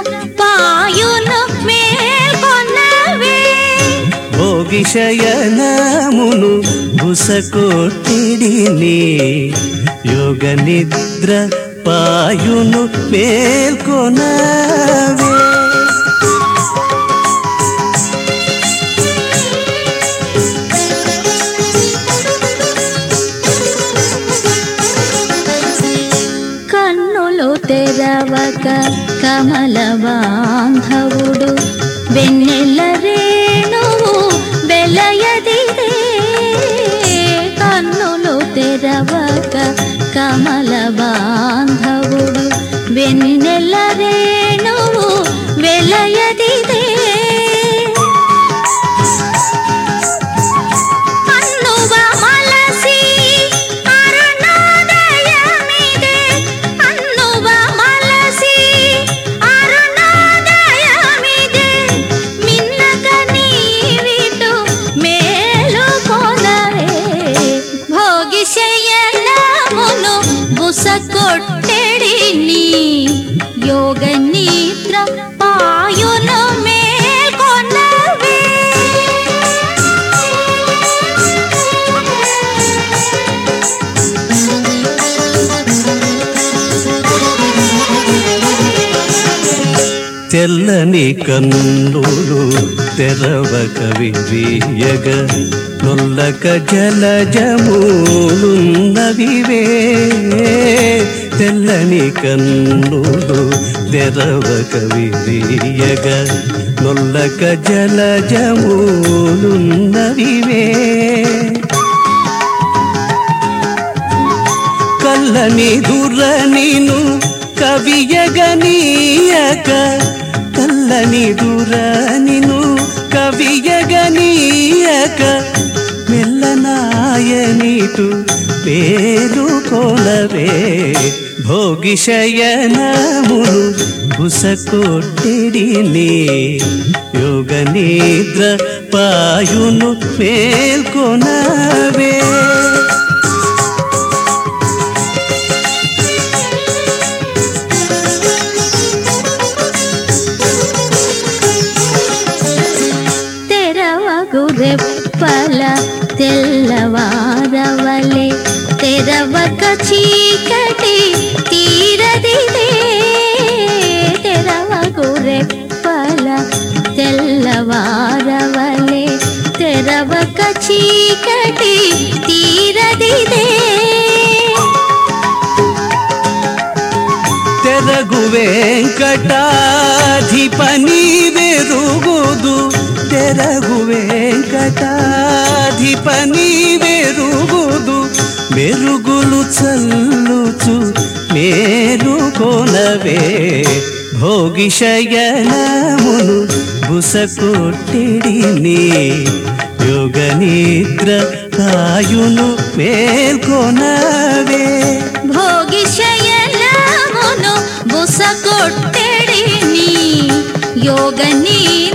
పాయును మేల్కొన్నవే భోగిశయనమును బుసకొట్టిడిని యోగ నిద్ర పాయును మేల్కొనవే కన్నులు తెరవక కమల బాంధవుడు వెన్నెల రేణువు వెలయదిదే కన్నులు తెరవక కమల బాంధవుడు వెన్నెల రేణువు వెలయదిదే అన్నువ మలసి అరుణోదయమిదే అన్నువ మలసి అరుణోదయమిదే మిన్నక నీవిటు మేలుకొనవే భోగి శయనమును బుసకొట్టెడిని యోగ నిద్ర పాయును మేల్కొనవే తెల్లని కన్నులు తెరవక విరియగ నొల్లక జలజములున్నవివే తెల్లని కన్నులు తెరవక విరియగ నొల్లక జలజములున్నవివే కల్లని దురనిను కవియగనీయక కల్లని దురనిను కవియగనీయక మెల్లనాయనిటు పేరు కొలవే భోగిశయనమును బుసకొట్టిడిని యోగ నిద్ర పాయును మేల్కొనవే తెరవగు రెప్పల తెల్లవారవలే తెరవక చీకటి తీరదిదే తెరవగు రెప్పల తెల్లవారవలే తెరవక చీకటి తీరదిదే తెరగు వెంకటాధిపని వెరుగుదు తెరగు వెంకటాధిపని వెరుగుదు మెరుగులు చల్లుచు మేలుకొనవే భోగిశయనమును బుసకొట్టిడిని యోగ నిద్ర కాయును మేల్కొనవే భోగి శయనమును బుసకొట్టెడిని యోగ నీర